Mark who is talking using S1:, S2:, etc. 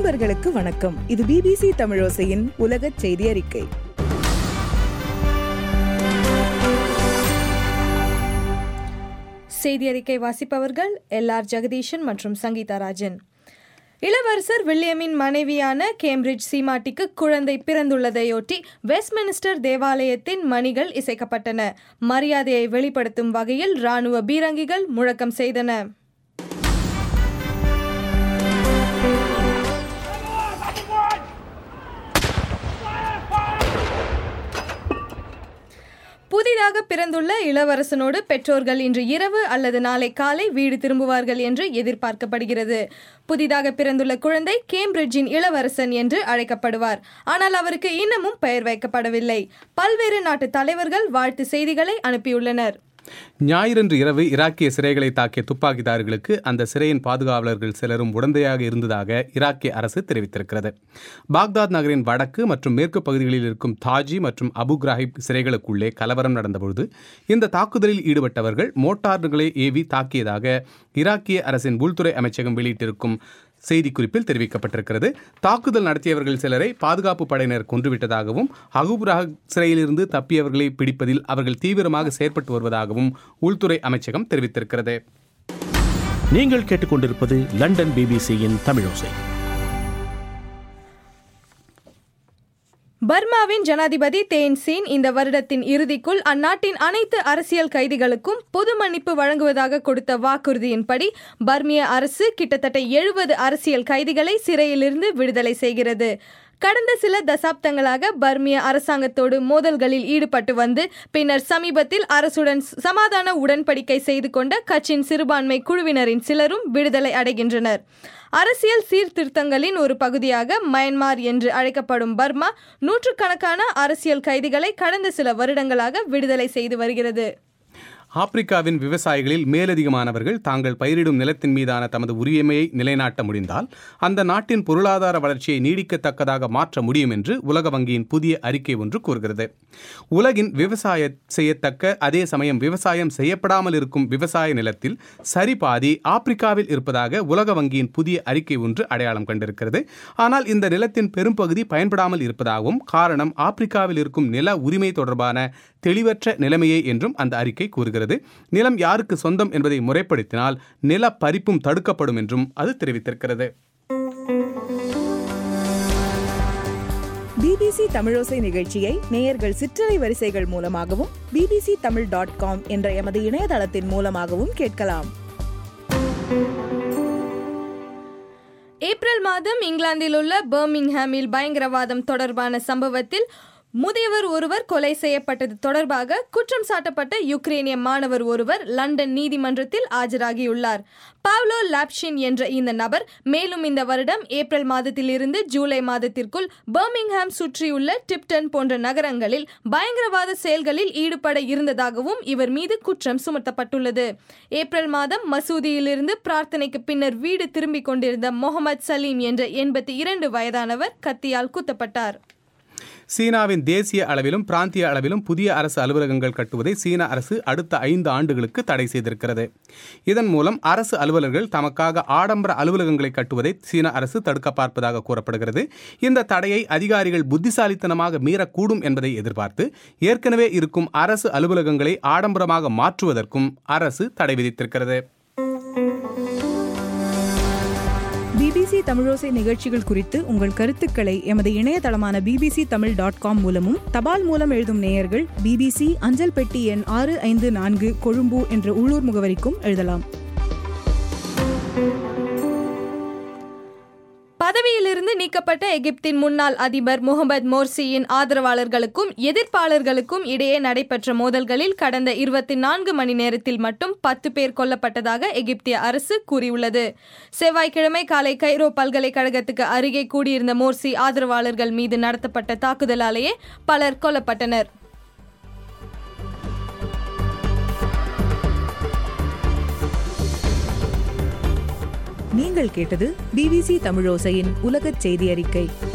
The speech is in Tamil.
S1: அன்பர்களுக்கு வணக்கம் இது பிபிசி தமிழோசையின் உலகச் செய்தி அறிக்கை
S2: செய்தி அறிக்கை வாசிப்பவர்கள் எல் ஆர் ஜெகதீஷன் மற்றும் சங்கீதா ராஜன் இளவரசர் வில்லியமின் மனைவியான கேம்பிரிட்ஜ் சீமாட்டிக்கு குழந்தை பிறந்துள்ளதையொட்டி வெஸ்ட்மினிஸ்டர் தேவாலயத்தின் மணிகள் இசைக்கப்பட்டன மரியாதையை வெளிப்படுத்தும் வகையில் ராணுவ பீரங்கிகள் முழக்கம் செய்தன புதிதாக பிறந்துள்ள இளவரசனோடு பெற்றோர்கள் இன்று இரவு அல்லது நாளை காலை வீடு திரும்புவார்கள் என்று எதிர்பார்க்கப்படுகிறது புதிதாக பிறந்துள்ள குழந்தை கேம்பிரிட்ஜின் இளவரசன் என்று அழைக்கப்படுவார் ஆனால் அவருக்கு இன்னமும் பெயர் வைக்கப்படவில்லை பல்வேறு நாட்டு தலைவர்கள் வாழ்த்து செய்திகளை அனுப்பியுள்ளனர்
S3: ஞாயிறன்று இரவு ஈராக்கிய சிறைகளை தாக்கிய துப்பாக்கிதாரிகளுக்கு அந்த சிறையின் பாதுகாவலர்கள் சிலரும் உடந்தையாக இருந்ததாக ஈராக்கிய அரசு தெரிவித்திருக்கிறது பாக்தாத் நகரின் வடக்கு மற்றும் மேற்கு பகுதிகளில் இருக்கும் தாஜி மற்றும் அபு கிராஹிப் சிறைகளுக்குள்ளே கலவரம் நடந்தபொழுது இந்த தாக்குதலில் ஈடுபட்டவர்கள் மோட்டார்களை ஏவி தாக்கியதாக ஈராக்கிய அரசின் உள்துறை அமைச்சகம் வெளியிட்டிருக்கும் செய்திக்குறிப்பில் தெரிவிக்கப்பட்டிருக்கிறது தாக்குதல் நடத்தியவர்கள் சிலரை பாதுகாப்பு படையினர் கொன்றுவிட்டதாகவும் அகுபுராக் சிறையிலிருந்து தப்பியவர்களை பிடிப்பதில் அவர்கள் தீவிரமாக செயற்பட்டு வருவதாகவும் உள்துறை அமைச்சகம் தெரிவித்திருக்கிறது
S4: நீங்கள் கேட்டுக்கொண்டிருப்பது லண்டன் பிபிசியின் தமிழோசை
S2: பர்மாவின் ஜனாதிபதி தேன் சீன் இந்த வருடத்தின் இறுதிக்குள் அந்நாட்டின் அனைத்து அரசியல் கைதிகளுக்கும் பொது மன்னிப்பு வழங்குவதாக கொடுத்த வாக்குறுதியின்படி பர்மிய அரசு கிட்டத்தட்ட எழுபது அரசியல் கைதிகளை சிறையிலிருந்து விடுதலை செய்கிறது கடந்த சில தசாப்தங்களாக பர்மிய அரசாங்கத்தோடு மோதல்களில் ஈடுபட்டு வந்து பின்னர் சமீபத்தில் அரசுடன் சமாதான உடன்படிக்கை செய்து கொண்ட கட்சியின் சிறுபான்மை குழுவினரின் சிலரும் விடுதலை அடைகின்றனர் அரசியல் சீர்திருத்தங்களின் ஒரு பகுதியாக மயன்மார் என்று அழைக்கப்படும் பர்மா நூற்றுக்கணக்கான அரசியல் கைதிகளை கடந்த சில வருடங்களாக விடுதலை செய்து வருகிறது
S3: ஆப்பிரிக்காவின் விவசாயிகளில் மேலதிகமானவர்கள் தாங்கள் பயிரிடும் நிலத்தின் மீதான தமது உரிமையை நிலைநாட்ட முடிந்தால் அந்த நாட்டின் பொருளாதார வளர்ச்சியை நீடிக்கத்தக்கதாக மாற்ற முடியும் என்று உலக வங்கியின் புதிய அறிக்கை ஒன்று கூறுகிறது உலகின் விவசாய செய்யத்தக்க அதே சமயம் விவசாயம் செய்யப்படாமல் இருக்கும் விவசாய நிலத்தில் சரிபாதி ஆப்பிரிக்காவில் இருப்பதாக உலக வங்கியின் புதிய அறிக்கை ஒன்று அடையாளம் கண்டிருக்கிறது ஆனால் இந்த நிலத்தின் பெரும்பகுதி பயன்படாமல் இருப்பதாகவும் காரணம் ஆப்பிரிக்காவில் இருக்கும் நில உரிமை தொடர்பான தெளிவற்ற நிலைமையே என்றும் அந்த அறிக்கை கூறுகிறது நிலம் யாருக்கு சொந்தம் என்பதை முறைப்படுத்தினால் நில பறிப்பும் தடுக்கப்படும் என்றும் அது தெரிவித்திருக்கிறது
S1: பிபிசி தமிழோசை நிகழ்ச்சியை நேயர்கள் சிற்றலை வரிசைகள் மூலமாகவும் பிபிசி தமிழ் டாட் காம் என்ற எமது இணையதளத்தின் மூலமாகவும் கேட்கலாம்
S2: ஏப்ரல் மாதம் இங்கிலாந்தில் உள்ள பர்மிங்ஹாமில் பயங்கரவாதம் தொடர்பான சம்பவத்தில் முதியவர் ஒருவர் கொலை செய்யப்பட்டது தொடர்பாக குற்றம் சாட்டப்பட்ட யுக்ரேனிய மாணவர் ஒருவர் லண்டன் நீதிமன்றத்தில் ஆஜராகியுள்ளார் பாவ்லோ லாப்ஷின் என்ற இந்த நபர் மேலும் இந்த வருடம் ஏப்ரல் மாதத்திலிருந்து ஜூலை மாதத்திற்குள் பர்மிங்ஹாம் சுற்றியுள்ள டிப்டன் போன்ற நகரங்களில் பயங்கரவாத செயல்களில் ஈடுபட இருந்ததாகவும் இவர் மீது குற்றம் சுமத்தப்பட்டுள்ளது ஏப்ரல் மாதம் மசூதியிலிருந்து பிரார்த்தனைக்கு பின்னர் வீடு திரும்பிக் கொண்டிருந்த முகமது சலீம் என்ற எண்பத்தி இரண்டு வயதானவர் கத்தியால் குத்தப்பட்டார்
S3: சீனாவின் தேசிய அளவிலும் பிராந்திய அளவிலும் புதிய அரசு அலுவலகங்கள் கட்டுவதை சீன அரசு அடுத்த ஐந்து ஆண்டுகளுக்கு தடை செய்திருக்கிறது இதன் மூலம் அரசு அலுவலர்கள் தமக்காக ஆடம்பர அலுவலகங்களை கட்டுவதை சீன அரசு தடுக்க பார்ப்பதாக கூறப்படுகிறது இந்த தடையை அதிகாரிகள் புத்திசாலித்தனமாக மீறக்கூடும் என்பதை எதிர்பார்த்து ஏற்கனவே இருக்கும் அரசு அலுவலகங்களை ஆடம்பரமாக மாற்றுவதற்கும் அரசு தடை விதித்திருக்கிறது
S1: பிபிசி தமிழோசை நிகழ்ச்சிகள் குறித்து உங்கள் கருத்துக்களை எமது இணையதளமான பிபிசி தமிழ் டாட் காம் மூலமும் தபால் மூலம் எழுதும் நேயர்கள் பிபிசி அஞ்சல் பெட்டி எண் ஆறு ஐந்து நான்கு கொழும்பு என்ற உள்ளூர் முகவரிக்கும் எழுதலாம்
S2: பதவியிலிருந்து நீக்கப்பட்ட எகிப்தின் முன்னாள் அதிபர் முகமது மோர்சியின் ஆதரவாளர்களுக்கும் எதிர்ப்பாளர்களுக்கும் இடையே நடைபெற்ற மோதல்களில் கடந்த இருபத்தி நான்கு மணி நேரத்தில் மட்டும் பத்து பேர் கொல்லப்பட்டதாக எகிப்திய அரசு கூறியுள்ளது செவ்வாய்க்கிழமை காலை கைரோ பல்கலைக்கழகத்துக்கு அருகே கூடியிருந்த மோர்சி ஆதரவாளர்கள் மீது நடத்தப்பட்ட தாக்குதலாலேயே பலர் கொல்லப்பட்டனர்
S1: நீங்கள் கேட்டது பிபிசி தமிழோசையின் உலகச் செய்தி அறிக்கை